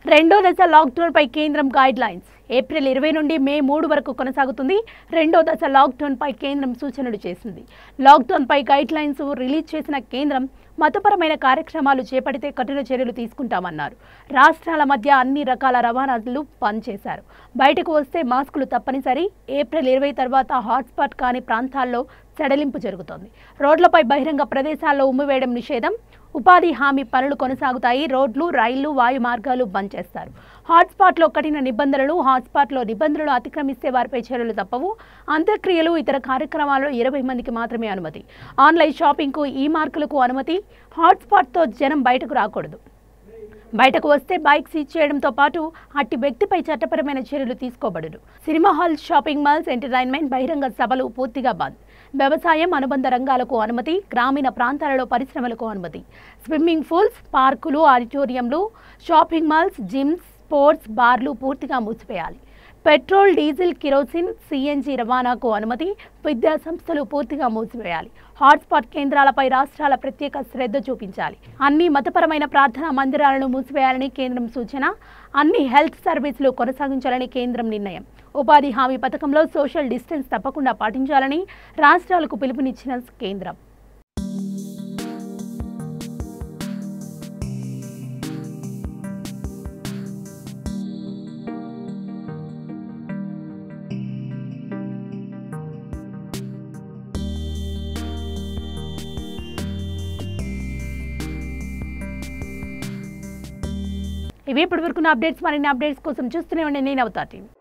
రెండో దశ లాక్డౌన్పై కేంద్రం గైడ్ లైన్స్ ఏప్రిల్ ఇరవై నుండి మే మూడు వరకు కొనసాగుతుంది రెండో దశ లాక్డౌన్పై కేంద్రం సూచనలు చేసింది లాక్డౌన్పై గైడ్ లైన్స్ రిలీజ్ చేసిన కేంద్రం మతపరమైన కార్యక్రమాలు చేపడితే కఠిన చర్యలు తీసుకుంటామన్నారు రాష్ట్రాల మధ్య అన్ని రకాల రవాణాలు బంద్ చేశారు బయటకు వస్తే మాస్కులు తప్పనిసరి ఏప్రిల్ ఇరవై తర్వాత హాట్స్పాట్ కాని ప్రాంతాల్లో సడలింపు జరుగుతోంది రోడ్లపై బహిరంగ ప్రదేశాల్లో ఉమ్మివేయడం నిషేధం ఉపాధి హామీ పనులు కొనసాగుతాయి రోడ్లు రైళ్లు వాయు మార్గాలు బంద్ చేస్తారు హాట్స్పాట్లో కఠిన నిబంధనలు హాట్స్పాట్లో నిబంధనలు అతిక్రమిస్తే వారిపై చర్యలు తప్పవు అంత్యక్రియలు ఇతర కార్యక్రమాల్లో ఇరవై మందికి మాత్రమే అనుమతి ఆన్లైన్ షాపింగ్కు ఈ మార్కులకు అనుమతి హాట్స్పాట్తో జనం బయటకు రాకూడదు బయటకు వస్తే బైక్ సీజ్ చేయడంతో పాటు అట్టి వ్యక్తిపై చట్టపరమైన చర్యలు తీసుకోబడును cinema hall shopping malls entertainment బహిరంగ సభలు పూర్తిగా బంద్ వ్యవసాయం అనుబంధ రంగాలకు అనుమతి గ్రామీణ ప్రాంతాలలో పరిశ్రమలకు అనుమతి స్విమ్మింగ్ పూల్స్ పార్కులు ఆడిటోరియంలు షాపింగ్ మాల్స్ జిమ్స్ స్పోర్ట్స్ బార్లు పూర్తిగా మూసివేయాలి పెట్రోల్ డీజిల్ కిరోసిన్ సిఎన్జి రవాణాకు అనుమతి విద్యా సంస్థలు పూర్తిగా మూసివేయాలి హాట్స్పాట్ కేంద్రాలపై రాష్ట్రాల ప్రత్యేక శ్రద్ధ చూపించాలి అన్ని మతపరమైన ప్రార్థనా మందిరాలను మూసివేయాలని కేంద్రం సూచన అన్ని హెల్త్ సర్వీసులు కొనసాగించాలని కేంద్రం నిర్ణయం ఉపాధి హామీ పథకంలో సోషల్ డిస్టెన్స్ తప్పకుండా పాటించాలని రాష్ట్రాలకు పిలుపునిచ్చిన కేంద్రం ఇవి ఇప్పటి వరకు అప్డేట్స్ మరిన్ని అప్డేట్స్ కోసం చూస్తూనే ఉండండి నేను అవుతా టీవీ